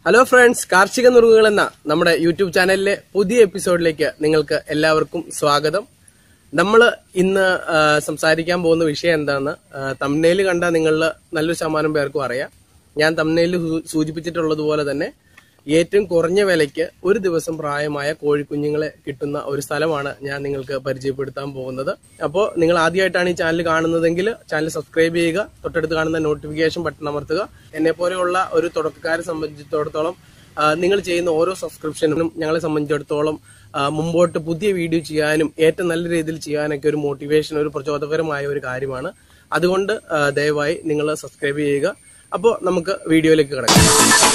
hello friends കാർഷിക നുറുങ്ങുകൾ എന്ന നമ്മുടെ യൂട്യൂബ് ചാനലിലെ പുതിയ എപ്പിസോഡിലേക്ക് നിങ്ങൾക്ക് എല്ലാവർക്കും സ്വാഗതം നമ്മൾ ഇന്ന് ആ, സംസാരിക്കാൻ പോകുന്ന വിഷയം എന്താണെന്ന് തമ്നയിൽ കണ്ട നിങ്ങളിൽ നല്ലൊരു ശതമാനം പേർക്കും അറിയാം ഞാൻ തമ്നയിൽ സൂചിപ്പിച്ചിട്ടുള്ളതുപോലെ തന്നെ ഏറ്റവും കുറഞ്ഞ വിലയ്ക്ക് ഒരു ദിവസം പ്രായമായ കോഴിക്കുഞ്ഞുങ്ങളെ കിട്ടുന്ന ഒരു സ്ഥലമാണ് ഞാൻ നിങ്ങൾക്ക് പരിചയപ്പെടുത്താൻ പോകുന്നത് അപ്പോൾ നിങ്ങൾ ആദ്യമായിട്ടാണ് ഈ ചാനൽ കാണുന്നതെങ്കിൽ ചാനൽ സബ്സ്ക്രൈബ് ചെയ്യുക തൊട്ടടുത്ത് കാണുന്ന നോട്ടിഫിക്കേഷൻ ബട്ടൺ അമർത്തുക എന്നെ പോലെയുള്ള ഒരു തുടക്കക്കാരെ സംബന്ധിച്ചിടത്തോളം ആ, നിങ്ങൾ ചെയ്യുന്ന ഓരോ സബ്സ്ക്രിപ്ഷനും ഞങ്ങളെ സംബന്ധിച്ചിടത്തോളം ആ, മുമ്പോട്ട് പുതിയ വീഡിയോ ചെയ്യാനും ഏറ്റവും നല്ല രീതിയിൽ ചെയ്യാനൊക്കെ ഒരു മോട്ടിവേഷൻ ഒരു പ്രചോദകരമായ ഒരു കാര്യമാണ് അതുകൊണ്ട് ആ, ദയവായി നിങ്ങൾ സബ്സ്ക്രൈബ് ചെയ്യുക അപ്പോൾ നമുക്ക് വീഡിയോയിലേക്ക് കിടക്കാം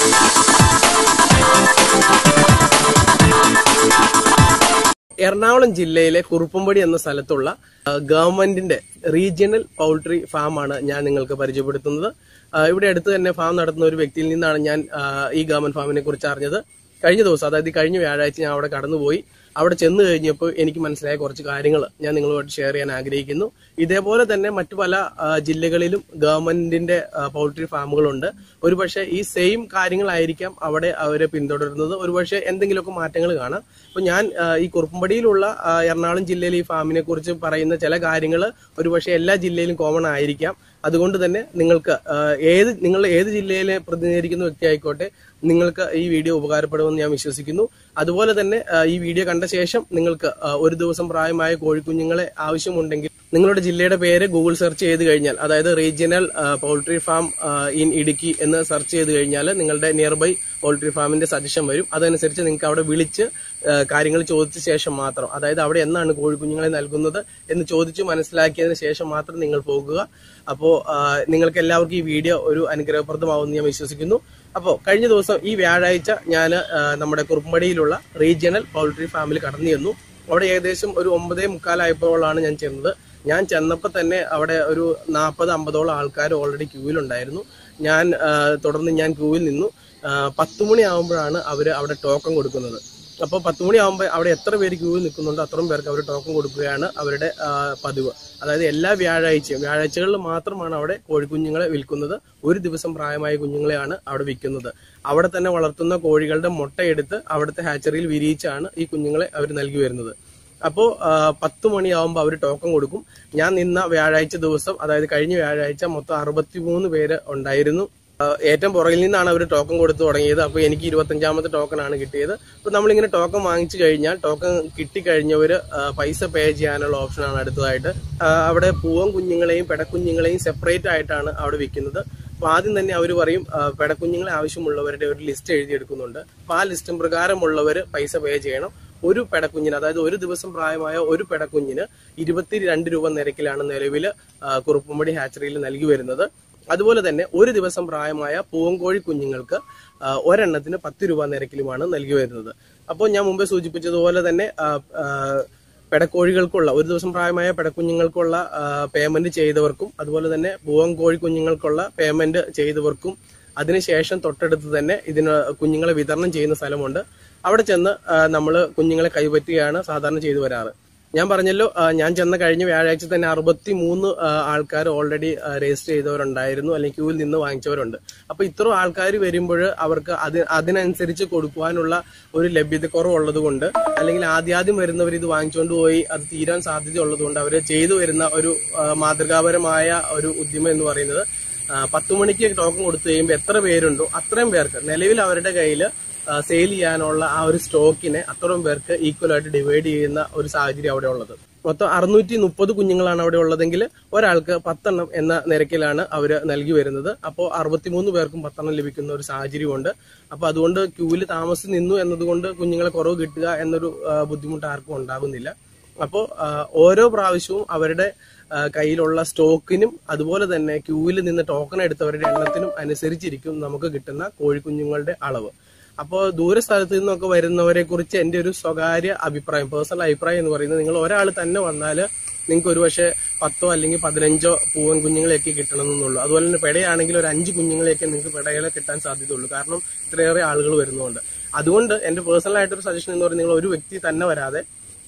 എറണാകുളം ജില്ലയിലെ കുറുപ്പമ്പടി എന്ന സ്ഥലത്തുള്ള ആ, ഗവൺമെന്റിന്റെ റീജിയണൽ പൗൾട്രി ഫാമാണ് ഞാൻ നിങ്ങൾക്ക് പരിചയപ്പെടുത്തുന്നത് ആ, ഇവിടെ അടുത്ത് തന്നെ ഫാം നടത്തുന്ന ഒരു വ്യക്തിയിൽ നിന്നാണ് ഞാൻ ആ, ഈ ഗവൺമെന്റ് ഫാമിനെ കുറിച്ച് അറിഞ്ഞത് കഴിഞ്ഞ ദിവസം അതായത് കഴിഞ്ഞ വ്യാഴാഴ്ച ഞാൻ അവിടെ കടന്നുപോയി അവിടെ ചെന്ന് കഴിഞ്ഞപ്പോൾ എനിക്ക് മനസ്സിലായ കുറച്ച് കാര്യങ്ങൾ ഞാൻ നിങ്ങളുമായിട്ട് ഷെയർ ചെയ്യാൻ ആഗ്രഹിക്കുന്നു ഇതേപോലെ തന്നെ മറ്റു പല ആ, ജില്ലകളിലും ഗവൺമെന്റിന്റെ പൗൾട്രി ഫാമുകളുണ്ട് ഒരുപക്ഷെ ഈ സെയിം കാര്യങ്ങളായിരിക്കാം അവിടെ അവരെ പിന്തുടരുന്നത് ഒരുപക്ഷെ എന്തെങ്കിലുമൊക്കെ മാറ്റങ്ങൾ കാണാം അപ്പൊ ഞാൻ ആ, ഈ കുറുപ്പമ്പടിയിലുള്ള ആ, എറണാകുളം ജില്ലയിലെ ഈ ഫാമിനെ കുറിച്ച് പറയുന്ന ചില കാര്യങ്ങൾ ഒരുപക്ഷെ എല്ലാ ജില്ലയിലും കോമൺ ആയിരിക്കാം അതുകൊണ്ട് തന്നെ നിങ്ങൾക്ക് ആ, ഏത് നിങ്ങൾ ഏത് ജില്ലയിലെ പ്രതിനിധീകരിക്കുന്ന വ്യക്തി ആയിക്കോട്ടെ നിങ്ങൾക്ക് ഈ വീഡിയോ ഉപകാരപ്പെടുമെന്ന് ഞാൻ വിശ്വസിക്കുന്നു അതുപോലെ തന്നെ ആ, ഈ വീഡിയോ കണ്ട ശേഷം നിങ്ങൾക്ക് ആ, ഒരു ദിവസം പ്രായമായ കോഴിക്കുഞ്ഞുങ്ങളെ ആവശ്യമുണ്ടെങ്കിൽ നിങ്ങളുടെ ജില്ലയുടെ പേര് ഗൂഗിൾ സെർച്ച് ചെയ്ത് കഴിഞ്ഞാൽ അതായത് regional poultry farm in Idukki എന്ന് സെർച്ച് ചെയ്ത് കഴിഞ്ഞാൽ നിങ്ങളുടെ നിയർ ബൈ പൗൾട്രി ഫാമിന്റെ സജഷൻ വരും അതനുസരിച്ച് നിങ്ങൾക്ക് അവിടെ വിളിച്ച് ആ, കാര്യങ്ങൾ ചോദിച്ച ശേഷം മാത്രം അതായത് അവിടെ എന്നാണ് കോഴിക്കുഞ്ഞുങ്ങളെ നൽകുന്നത് എന്ന് ചോദിച്ച് മനസ്സിലാക്കിയതിന് ശേഷം മാത്രം നിങ്ങൾ പോകുക അപ്പോൾ നിങ്ങൾക്ക് എല്ലാവർക്കും ഈ വീഡിയോ ഒരു അനുഗ്രഹപ്രദമാവുമെന്ന് ഞാൻ വിശ്വസിക്കുന്നു അപ്പോൾ കഴിഞ്ഞ ദിവസം ഈ വ്യാഴാഴ്ച ഞാൻ നമ്മുടെ കുറുമ്പടിയിലുള്ള റീജിയണൽ പൗൾട്രി ഫാമിൽ കടന്നു ചെന്നു അവിടെ ഏകദേശം ഒരു ഒമ്പതേ മുക്കാലായപ്പോഴാണ് ഞാൻ ചെന്നത് ഞാൻ ചെന്നപ്പോൾ തന്നെ അവിടെ ഒരു നാൽപ്പത് അമ്പതോളം ആൾക്കാർ ഓൾറെഡി ക്യൂവിലുണ്ടായിരുന്നു ഞാൻ ആ, തുടർന്ന് ഞാൻ ക്യൂവിൽ നിന്നു ആ, പത്ത് മണി ആകുമ്പോഴാണ് അവർ അവിടെ ടോക്കൺ കൊടുക്കുന്നത് അപ്പോൾ പത്ത് മണി ആകുമ്പോൾ അവിടെ എത്ര പേര് ക്യൂവിൽ നിൽക്കുന്നുണ്ടോ അത്രയും പേർക്ക് അവർ ടോക്കൺ കൊടുക്കുകയാണ് അവരുടെ ആ, പതിവ് അതായത് എല്ലാ വ്യാഴാഴ്ചയും വ്യാഴാഴ്ചകളിൽ മാത്രമാണ് അവിടെ കോഴിക്കുഞ്ഞുങ്ങളെ വിൽക്കുന്നത് ഒരു ദിവസം പ്രായമായ കുഞ്ഞുങ്ങളെയാണ് അവിടെ വിൽക്കുന്നത് അവിടെ തന്നെ വളർത്തുന്ന കോഴികളുടെ മുട്ടയെടുത്ത് അവിടുത്തെ ഹാച്ചറിയിൽ വിരിയിച്ചാണ് ഈ കുഞ്ഞുങ്ങളെ അവർ നൽകി വരുന്നത് അപ്പോൾ പത്ത് മണിയാവുമ്പോൾ അവർ ടോക്കൺ കൊടുക്കും ഞാൻ നിന്ന വ്യാഴാഴ്ച ദിവസം അതായത് കഴിഞ്ഞ വ്യാഴാഴ്ച മൊത്തം അറുപത്തിമൂന്ന് പേര് ഉണ്ടായിരുന്നു ആ, ഏറ്റവും പുറകിൽ നിന്നാണ് അവർ ടോക്കൺ കൊടുത്തു തുടങ്ങിയത് അപ്പോൾ എനിക്ക് ഇരുപത്തഞ്ചാമത്തെ ടോക്കൺ ആണ് കിട്ടിയത് അപ്പോൾ നമ്മളിങ്ങനെ ടോക്കൺ വാങ്ങിച്ചു കഴിഞ്ഞാൽ ടോക്കൺ കിട്ടിക്കഴിഞ്ഞവർ പൈസ പേ ചെയ്യാനുള്ള ഓപ്ഷനാണ് അടുത്തതായിട്ട് ആ, അവിടെ പൂവൻ കുഞ്ഞുങ്ങളെയും പെടക്കുഞ്ഞുങ്ങളെയും സെപ്പറേറ്റ് ആയിട്ടാണ് അവിടെ വിൽക്കുന്നത് അപ്പോൾ ആദ്യം തന്നെ അവർ പറയും ആ, പെടക്കുഞ്ഞുങ്ങളെ ആവശ്യമുള്ളവരുടെ ഒരു ലിസ്റ്റ് എഴുതിയെടുക്കുന്നുണ്ട് അപ്പോൾ ആ ലിസ്റ്റും പ്രകാരമുള്ളവർ പൈസ പേ ചെയ്യണം ഒരു പെടക്കുഞ്ഞിന് അതായത് ഒരു ദിവസം പ്രായമായ ഒരു പെടക്കുഞ്ഞിന് ഇരുപത്തി രണ്ട് രൂപ നിരക്കിലാണ് നിലവിൽ കുറുപ്പുംപടി ഹാച്ചറിയിൽ നൽകി വരുന്നത് അതുപോലെ തന്നെ ഒരു ദിവസം പ്രായമായ പൂവൻകോഴി കുഞ്ഞുങ്ങൾക്ക് ആ, ഒരെണ്ണത്തിന് പത്ത് രൂപ നിരക്കിലുമാണ് നൽകി വരുന്നത് അപ്പോൾ ഞാൻ മുമ്പേ സൂചിപ്പിച്ചതുപോലെ തന്നെ ആ, ആ, പെടക്കോഴികൾക്കുള്ള ഒരു ദിവസം പ്രായമായ പെടക്കുഞ്ഞുങ്ങൾക്കുള്ള പേയ്മെന്റ് ചെയ്തവർക്കും അതുപോലെ തന്നെ പൂവൻകോഴി കുഞ്ഞുങ്ങൾക്കുള്ള പേയ്മെന്റ് ചെയ്തവർക്കും അതിനുശേഷം തൊട്ടടുത്ത് തന്നെ ഇതിന് കുഞ്ഞുങ്ങളെ വിതരണം ചെയ്യുന്ന സ്ഥലമുണ്ട് അവിടെ ചെന്ന് നമ്മൾ കുഞ്ഞുങ്ങളെ കൈപ്പറ്റുകയാണ് സാധാരണ ചെയ്തു വരാറ് ഞാൻ പറഞ്ഞല്ലോ ആ, ഞാൻ ചെന്ന കഴിഞ്ഞ വ്യാഴാഴ്ച തന്നെ അറുപത്തി മൂന്ന് ആൾക്കാർ ഓൾറെഡി രജിസ്റ്റർ ചെയ്തവരുണ്ടായിരുന്നു അല്ലെങ്കിൽ ക്യൂവിൽ നിന്ന് വാങ്ങിച്ചവരുണ്ട് അപ്പൊ ഇത്രയും ആൾക്കാർ വരുമ്പോൾ അവർക്ക് അത് അതിനനുസരിച്ച് കൊടുക്കുവാനുള്ള ഒരു ലഭ്യത കുറവുള്ളത് കൊണ്ട് അല്ലെങ്കിൽ ആദ്യാദ്യം വരുന്നവർ ഇത് വാങ്ങിച്ചുകൊണ്ട് പോയി അത് തീരാൻ സാധ്യത ഉള്ളതുകൊണ്ട് അവർ ചെയ്തു വരുന്ന ഒരു ആ, മാതൃകാപരമായ ഒരു ഉദ്യമം എന്ന് പറയുന്നത് ആ, പത്ത് മണിക്ക് ടോക്കൺ കൊടുത്തു കഴിയുമ്പോൾ എത്ര പേരുണ്ടോ അത്രയും പേർക്ക് നിലവിൽ അവരുടെ കയ്യിൽ സെയിൽ ചെയ്യാനുള്ള ആ ഒരു സ്റ്റോക്കിനെ അത്രയും പേർക്ക് ഈക്വൽ ആയിട്ട് ഡിവൈഡ് ചെയ്യുന്ന ഒരു സാഹചര്യം അവിടെ ഉള്ളത് മൊത്തം അറുന്നൂറ്റി മുപ്പത് കുഞ്ഞുങ്ങളാണ് അവിടെ ഉള്ളതെങ്കിൽ ഒരാൾക്ക് പത്തെണ്ണം എന്ന നിരക്കിലാണ് അവർ നൽകി വരുന്നത് അപ്പോൾ അറുപത്തിമൂന്ന് പേർക്കും പത്തെണ്ണം ലഭിക്കുന്ന ഒരു സാഹചര്യമുണ്ട് അപ്പോൾ അതുകൊണ്ട് ക്യൂവിൽ താമസിച്ച് നിന്നു എന്നതുകൊണ്ട് കുഞ്ഞുങ്ങളെ കുറവ് കിട്ടുക എന്നൊരു ആ, ബുദ്ധിമുട്ട് ആർക്കും ഉണ്ടാകുന്നില്ല അപ്പോൾ ഓരോ പ്രാവശ്യവും അവരുടെ ആ, കയ്യിലുള്ള സ്റ്റോക്കിനും അതുപോലെ തന്നെ ക്യൂവിൽ നിന്ന് ടോക്കൺ എടുത്തവരുടെ എണ്ണത്തിനും അനുസരിച്ചിരിക്കും നമുക്ക് കിട്ടുന്ന കോഴിക്കുഞ്ഞുങ്ങളുടെ അളവ് അപ്പോൾ ദൂര സ്ഥലത്ത് നിന്നൊക്കെ വരുന്നവരെ കുറിച്ച് എൻ്റെ ഒരു സ്വകാര്യ അഭിപ്രായം പേഴ്സണൽ അഭിപ്രായം എന്ന് പറയുന്നത് നിങ്ങൾ ഒരാൾ തന്നെ വന്നാൽ നിങ്ങൾക്ക് ഒരുപക്ഷെ പത്തോ അല്ലെങ്കിൽ പതിനഞ്ചോ പൂവൻ കുഞ്ഞുങ്ങളെയൊക്കെ കിട്ടണമെന്നുള്ളൂ അതുപോലെ തന്നെ പെടയാണെങ്കിൽ ഒരു അഞ്ച് കുഞ്ഞുങ്ങളെയൊക്കെ നിങ്ങൾക്ക് പെടകളെ കിട്ടാൻ സാധ്യതയുള്ളൂ കാരണം ഇത്രയേറെ ആളുകൾ വരുന്നതുകൊണ്ട് അതുകൊണ്ട് എൻ്റെ പേഴ്സണൽ ആയിട്ടൊരു സജഷൻ എന്ന് പറയുന്നത് നിങ്ങൾ ഒരു വ്യക്തി തന്നെ വരാതെ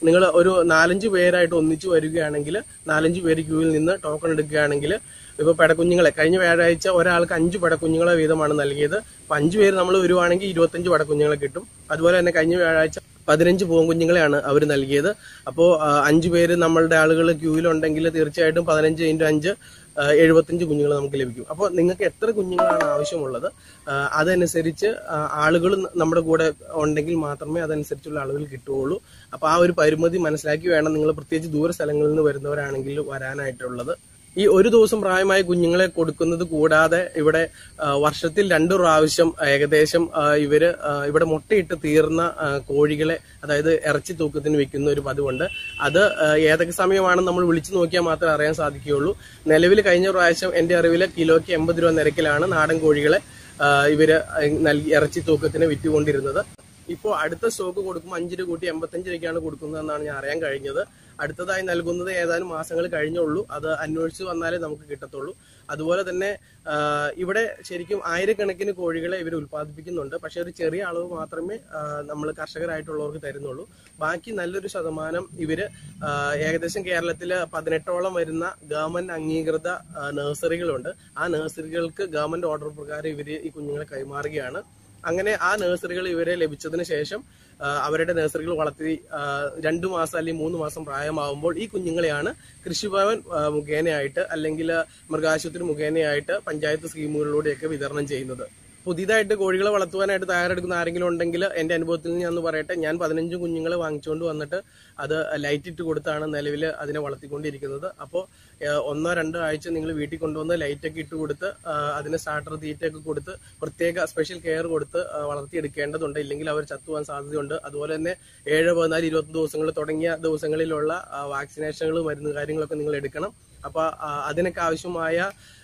നിങ്ങൾ ഒരു നാലഞ്ച് പേരായിട്ട് ഒന്നിച്ചു വരികയാണെങ്കിൽ നാലഞ്ച് പേര് ക്യൂവിൽ നിന്ന് ടോക്കൺ എടുക്കുകയാണെങ്കിൽ ഇപ്പൊ പെടക്കുഞ്ഞുങ്ങളെ കഴിഞ്ഞ വ്യാഴാഴ്ച ഒരാൾക്ക് അഞ്ച് പെടക്കുഞ്ഞുങ്ങളെ വീതമാണ് നൽകിയത് അപ്പൊ അഞ്ചു പേര് നമ്മൾ വരുവാണെങ്കിൽ ഇരുപത്തഞ്ച് പെടക്കുഞ്ഞുങ്ങളെ കിട്ടും അതുപോലെ തന്നെ കഴിഞ്ഞ വ്യാഴാഴ്ച പതിനഞ്ച് പൂങ്കുഞ്ഞുങ്ങളെയാണ് അവർ നൽകിയത് അപ്പോൾ അഞ്ചു പേര് നമ്മളുടെ ആളുകൾ ക്യൂവിലുണ്ടെങ്കിൽ തീർച്ചയായിട്ടും പതിനഞ്ച് ഇൻറ്റു അഞ്ച് ആ, എഴുപത്തഞ്ച് കുഞ്ഞുങ്ങൾ നമുക്ക് ലഭിക്കും അപ്പോൾ നിങ്ങൾക്ക് എത്ര കുഞ്ഞുങ്ങളാണ് ആവശ്യമുള്ളത് ആ, അതനുസരിച്ച് ആളുകൾ നമ്മുടെ കൂടെ ഉണ്ടെങ്കിൽ മാത്രമേ അതനുസരിച്ചുള്ള ആളുകൾ കിട്ടുകയുള്ളൂ അപ്പോൾ ആ ഒരു പരിമിതി മനസ്സിലാക്കി വേണം നിങ്ങൾ പ്രത്യേകിച്ച് ദൂര സ്ഥലങ്ങളിൽ നിന്ന് വരുന്നവരാണെങ്കിൽ വരാനായിട്ടുള്ളത് ഈ ഒരു ദിവസം പ്രായമായ കുഞ്ഞുങ്ങളെ കൊടുക്കുന്നത് കൂടാതെ ഇവിടെ ആ, വർഷത്തിൽ രണ്ടു പ്രാവശ്യം ഏകദേശം ആ, ഇവര് ആ, ഇവിടെ മുട്ടയിട്ട് തീർന്ന ആ, കോഴികളെ അതായത് ഇറച്ചി തൂക്കത്തിന് വെക്കുന്ന ഒരു പതിവുണ്ട് അത് ആ, ഏതൊക്കെ സമയമാണെന്ന് നമ്മൾ വിളിച്ചു നോക്കിയാൽ മാത്രമേ അറിയാൻ സാധിക്കുകയുള്ളൂ നിലവിൽ കഴിഞ്ഞ പ്രാവശ്യം എന്റെ അറിവിൽ കിലോയ്ക്ക് എൺപത് രൂപ നിരക്കിലാണ് നാടൻ കോഴികളെ ആ, ഇവര് നൽകി ഇറച്ചി തൂക്കത്തിന് വിറ്റുകൊണ്ടിരുന്നത് ഇപ്പോൾ അടുത്ത സ്റ്റോക്ക് കൊടുക്കുമ്പോൾ അഞ്ച് രൂപ കൂട്ടി എൺപത്തഞ്ച് രൂപയ്ക്കാണ് കൊടുക്കുന്നതെന്നാണ് ഞാൻ അറിയാൻ കഴിഞ്ഞത് അടുത്തതായി നൽകുന്നത് ഏതാനും മാസങ്ങൾ കഴിഞ്ഞുള്ളൂ അത് അന്വേഷിച്ച് വന്നാലേ നമുക്ക് കിട്ടത്തുള്ളൂ അതുപോലെ തന്നെ ആ, ഇവിടെ ശരിക്കും ആയിരക്കണക്കിന് കോഴികളെ ഇവർ ഉൽപ്പാദിപ്പിക്കുന്നുണ്ട് പക്ഷെ ഒരു ചെറിയ അളവ് മാത്രമേ നമ്മൾ കർഷകരായിട്ടുള്ളവർക്ക് തരുന്നുള്ളൂ ബാക്കി നല്ലൊരു ശതമാനം ഇവര് ആ, ഏകദേശം കേരളത്തിൽ പതിനെട്ടോളം വരുന്ന ഗവൺമെന്റ് അംഗീകൃത ആ, നഴ്സറികളുണ്ട് ആ നഴ്സറികൾക്ക് ഗവൺമെന്റ് ഓർഡർ പ്രകാരം ഇവര് ഈ കുഞ്ഞുങ്ങളെ കൈമാറുകയാണ് അങ്ങനെ ആ നഴ്സറികൾ ഇവരെ ലഭിച്ചതിന് ശേഷം ആ, അവരുടെ നഴ്സറികൾ വളർത്തി ആ, രണ്ടു മാസം അല്ലെങ്കിൽ മൂന്ന് മാസം പ്രായമാവുമ്പോൾ ഈ കുഞ്ഞുങ്ങളെയാണ് കൃഷിഭവൻ ആ, മുഖേനയായിട്ട് അല്ലെങ്കിൽ മൃഗാശുപത്രി മുഖേനയായിട്ട് പഞ്ചായത്ത് സ്കീമുകളിലൂടെയൊക്കെ വിതരണം ചെയ്യുന്നത് പുതിയതായിട്ട് കോഴികളെ വളർത്തുവാനായിട്ട് തയ്യാറെടുക്കുന്ന ആരെങ്കിലും ഉണ്ടെങ്കിൽ എന്റെ അനുഭവത്തിൽ നിന്ന് ഞാൻ ഒന്ന് പറയട്ടെ ഞാൻ പതിനഞ്ച് കുഞ്ഞുങ്ങളെ വാങ്ങിച്ചുകൊണ്ട് വന്നിട്ട് അത് ലൈറ്റ് ഇട്ട് കൊടുത്താണ് നിലവിൽ അതിനെ വളർത്തിക്കൊണ്ടിരിക്കുന്നത് അപ്പോൾ ഒന്നോ രണ്ടോ ആഴ്ച നിങ്ങൾ വീട്ടിൽ കൊണ്ടുവന്ന് ലൈറ്റ് ഒക്കെ ഇട്ട് കൊടുത്ത് ആ, അതിന് സ്റ്റാർട്ടർ തീറ്റയൊക്കെ കൊടുത്ത് പ്രത്യേക സ്പെഷ്യൽ കെയർ കൊടുത്ത് ആ, വളർത്തിയെടുക്കേണ്ടതുണ്ട് ഇല്ലെങ്കിൽ അവർ ചത്തുവാൻ സാധ്യതയുണ്ട് അതുപോലെ തന്നെ ഏഴ് പതിനാല് ഇരുപത്തി ദിവസങ്ങൾ തുടങ്ങിയ ദിവസങ്ങളിലുള്ള വാക്സിനേഷനുകൾ മരുന്ന് കാര്യങ്ങളൊക്കെ നിങ്ങൾ എടുക്കണം അപ്പൊ ആ, അതിനൊക്കെ ആവശ്യമായ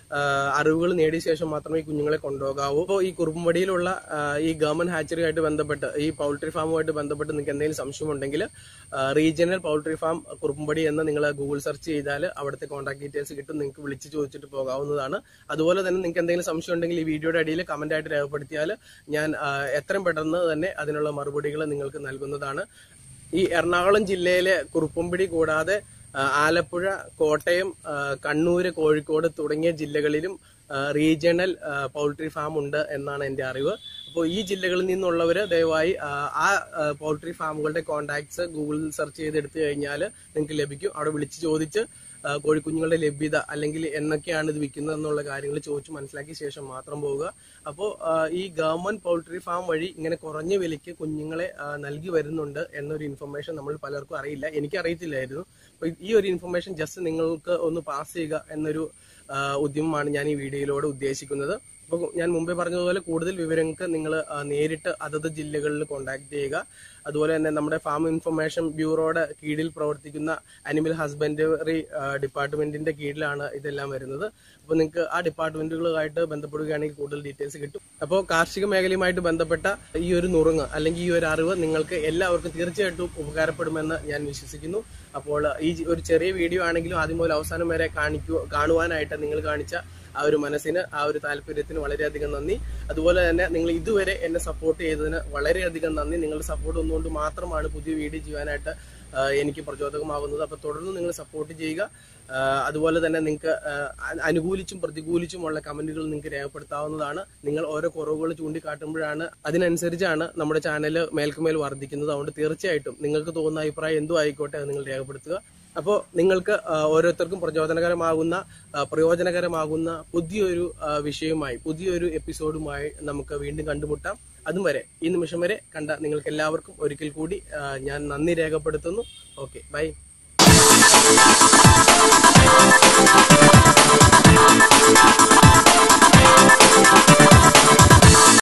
അറിവുകൾ നേടിയ ശേഷം മാത്രമേ ഈ കുഞ്ഞുങ്ങളെ കൊണ്ടുപോകാവൂ അപ്പോൾ ഈ കുറുമ്പടിയിലുള്ള ആ, ഈ ഗവൺമെന്റ് ഹാച്ചറിയുമായിട്ട് ബന്ധപ്പെട്ട് ഈ പൗൾട്രി ഫാമുമായിട്ട് ബന്ധപ്പെട്ട് നിങ്ങൾക്ക് എന്തെങ്കിലും സംശയമുണ്ടെങ്കിൽ റീജിയണൽ പൗൾട്രി ഫാം കുറുമ്പടി എന്ന് നിങ്ങൾ ഗൂഗിൾ സെർച്ച് ചെയ്താൽ അവിടുത്തെ കോൺടാക്ട് ഡീറ്റെയിൽസ് കിട്ടും നിങ്ങൾക്ക് വിളിച്ച് ചോദിച്ചിട്ട് പോകാവുന്നതാണ് അതുപോലെ തന്നെ നിങ്ങൾക്ക് എന്തെങ്കിലും സംശയം ഉണ്ടെങ്കിൽ ഈ വീഡിയോയുടെ അടിയിൽ കമന്റ് ആയിട്ട് രേഖപ്പെടുത്തിയാൽ ഞാൻ ആ, എത്രയും പെട്ടെന്ന് തന്നെ അതിനുള്ള മറുപടികൾ നിങ്ങൾക്ക് നൽകുന്നതാണ് ഈ എറണാകുളം ജില്ലയിലെ കുറുപ്പുംപിടി കൂടാതെ ആ, ആലപ്പുഴ കോട്ടയം ആ, കണ്ണൂര് കോഴിക്കോട് തുടങ്ങിയ ജില്ലകളിലും ആ, റീജിയണൽ ആ, പൗൾട്രി ഫാം ഉണ്ട് എന്നാണ് എൻ്റെ അറിവ് അപ്പോൾ ഈ ജില്ലകളിൽ നിന്നുള്ളവർ ദയവായി ആ, ആ ആ, പൗൾട്രി ഫാമുകളുടെ കോൺടാക്ട്സ് ഗൂഗിളിൽ സെർച്ച് ചെയ്ത് എടുത്തു കഴിഞ്ഞാൽ നിങ്ങൾക്ക് ലഭിക്കും അവിടെ വിളിച്ച് ചോദിച്ച് ആ, കോഴിക്കുഞ്ഞുങ്ങളുടെ ലഭ്യത അല്ലെങ്കിൽ എന്നൊക്കെയാണ് ഇത് വിൽക്കുന്നത് എന്നുള്ള കാര്യങ്ങൾ ചോദിച്ച് മനസ്സിലാക്കിയ ശേഷം മാത്രം പോവുക അപ്പോൾ ഈ ഗവൺമെന്റ് പൗൾട്രി ഫാം വഴി ഇങ്ങനെ കുറഞ്ഞ വിലയ്ക്ക് കുഞ്ഞുങ്ങളെ ആ, നൽകി വരുന്നുണ്ട് എന്നൊരു ഇൻഫർമേഷൻ നമ്മൾ പലർക്കും അറിയില്ല എനിക്ക് അറിയത്തില്ലായിരുന്നു അപ്പൊ ഈ ഒരു ഇൻഫർമേഷൻ ജസ്റ്റ് നിങ്ങൾക്ക് ഒന്ന് പാസ് ചെയ്യുക എന്നൊരു ആ, ഉദ്യമമാണ് ഞാൻ ഈ വീഡിയോയിലൂടെ ഉദ്ദേശിക്കുന്നത് അപ്പോൾ ഞാൻ മുമ്പേ പറഞ്ഞതുപോലെ കൂടുതൽ വിവരങ്ങൾക്ക് നിങ്ങൾ നേരിട്ട് അതത് ജില്ലകളിൽ കോൺടാക്ട് ചെയ്യുക അതുപോലെ തന്നെ നമ്മുടെ ഫാം ഇൻഫർമേഷൻ ബ്യൂറോയുടെ കീഴിൽ പ്രവർത്തിക്കുന്ന അനിമൽ ഹസ്ബൻഡറി ഡിപ്പാർട്ട്മെന്റിന്റെ കീഴിലാണ് ഇതെല്ലാം വരുന്നത് അപ്പോൾ നിങ്ങൾക്ക് ആ ഡിപ്പാർട്ട്മെന്റുകളുമായിട്ട് ബന്ധപ്പെടുകയാണെങ്കിൽ കൂടുതൽ ഡീറ്റെയിൽസ് കിട്ടും അപ്പോൾ കാർഷിക മേഖലയുമായിട്ട് ബന്ധപ്പെട്ട ഈ ഒരു നുറുങ്ങ് അല്ലെങ്കിൽ ഈ ഒരു അറിവ് നിങ്ങൾക്ക് എല്ലാവർക്കും തീർച്ചയായിട്ടും ഉപകാരപ്പെടുമെന്ന് ഞാൻ വിശ്വസിക്കുന്നു അപ്പോൾ ഈ ജി- ഒരു ചെറിയ വീഡിയോ ആണെങ്കിലും ആദ്യം മുതൽ അവസാനം വരെ കാണിക്കു കാണുവാനായിട്ട് നിങ്ങൾ കാണിച്ച ആ ഒരു മനസ്സിന് ആ ഒരു താല്പര്യത്തിന് വളരെയധികം നന്ദി അതുപോലെ തന്നെ നിങ്ങൾ ഇതുവരെ എന്നെ സപ്പോർട്ട് ചെയ്തതിന് വളരെയധികം നന്ദി നിങ്ങളുടെ സപ്പോർട്ട് ഒന്നുകൊണ്ട് മാത്രമാണ് പുതിയ വീഡിയോ ചെയ്യാനായിട്ട് ആ, എനിക്ക് പ്രചോദകമാകുന്നത് അപ്പൊ തുടർന്ന് നിങ്ങൾ സപ്പോർട്ട് ചെയ്യുക ആ, അതുപോലെ തന്നെ നിങ്ങൾക്ക് ആ, അ- അനുകൂലിച്ചും പ്രതികൂലിച്ചുമുള്ള കമന്റുകൾ നിങ്ങൾക്ക് രേഖപ്പെടുത്താവുന്നതാണ് നിങ്ങൾ ഓരോ കുറവുകൾ ചൂണ്ടിക്കാട്ടുമ്പോഴാണ് അതിനനുസരിച്ചാണ് നമ്മുടെ ചാനൽ മേൽക്കുമേൽ വർദ്ധിക്കുന്നത് അതുകൊണ്ട് തീർച്ചയായിട്ടും നിങ്ങൾക്ക് തോന്നുന്ന അഭിപ്രായം എന്തും ആയിക്കോട്ടെ അത് നിങ്ങൾ രേഖപ്പെടുത്തുക അപ്പോൾ നിങ്ങൾക്ക് ആ, ഓരോരുത്തർക്കും പ്രചോദനകരമാകുന്ന ആ, പ്രയോജനകരമാകുന്ന പുതിയൊരു ആ, വിഷയവുമായി പുതിയൊരു എപ്പിസോഡുമായി നമുക്ക് വീണ്ടും കണ്ടുമുട്ടാം അതും വരെ ഈ നിമിഷം വരെ കണ്ട നിങ്ങൾക്ക് എല്ലാവർക്കും ഒരിക്കൽ കൂടി ആ, ഞാൻ നന്ദി രേഖപ്പെടുത്തുന്നു ഓക്കെ ബൈ